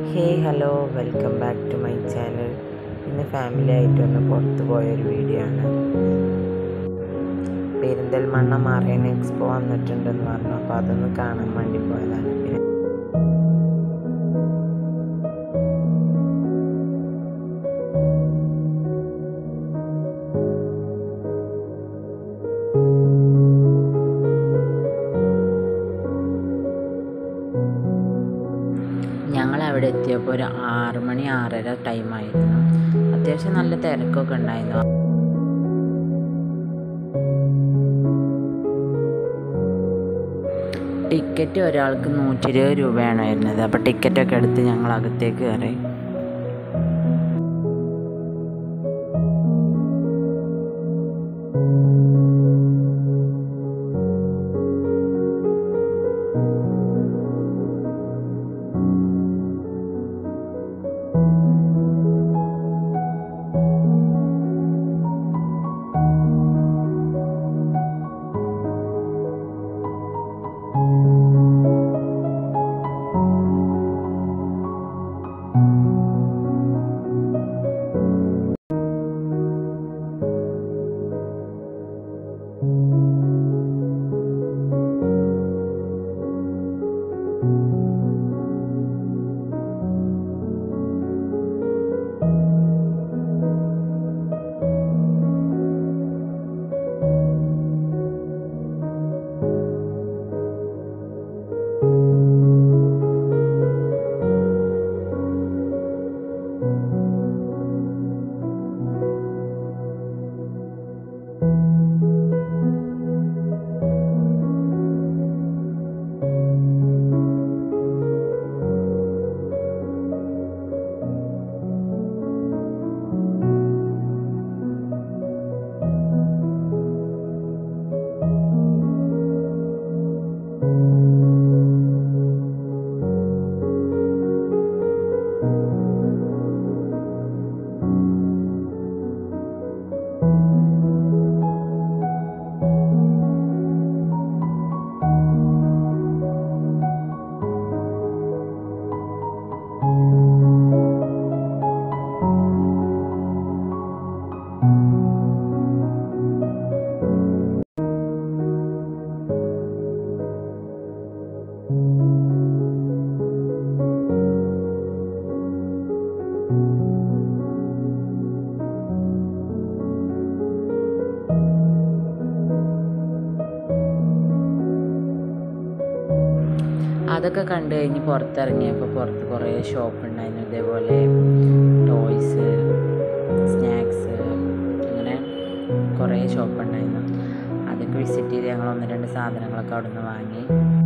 hey hello welcome back to my channel ഇന്ന് family ആയിട്ട് ഒന്ന് പുറത്ത് പോയൊരു വീഡിയോ ആണ് പെരിന്തൽമണ്ണ മറൈൻ എക്സ്പോ വന്നിട്ടുണ്ടെന്ന് പറഞ്ഞു അപ്പോൾ അതൊന്ന് കാണാൻ വേണ്ടി പോയതാണ് പിന്നെ ഞങ്ങൾ അവിടെ എത്തിയപ്പോൾ ഒരു ആറ് മണി ആറര ടൈമായിരുന്നു അത്യാവശ്യം നല്ല തിരക്കൊക്കെ ഉണ്ടായിരുന്നു ടിക്കറ്റ് ഒരാൾക്ക് നൂറ്റി ഇരുപത് രൂപയാണ് വരുന്നത് അപ്പോൾ ടിക്കറ്റൊക്കെ എടുത്ത് ഞങ്ങൾ അകത്തേക്ക് കയറി അതൊക്കെ കണ്ടു കഴിഞ്ഞ് പുറത്തിറങ്ങിയപ്പോൾ പുറത്ത് കുറേ ഷോപ്പ് ഉണ്ടായിരുന്നു ഇതേപോലെ ടോയ്സ് സ്നാക്സ് അങ്ങനെ കുറേ ഷോപ്പ് ഉണ്ടായിരുന്നു അതൊക്കെ വിസിറ്റ് ചെയ്ത് ഞങ്ങൾ ഒന്ന് രണ്ട് സാധനങ്ങളൊക്കെ അവിടെ നിന്ന് വാങ്ങി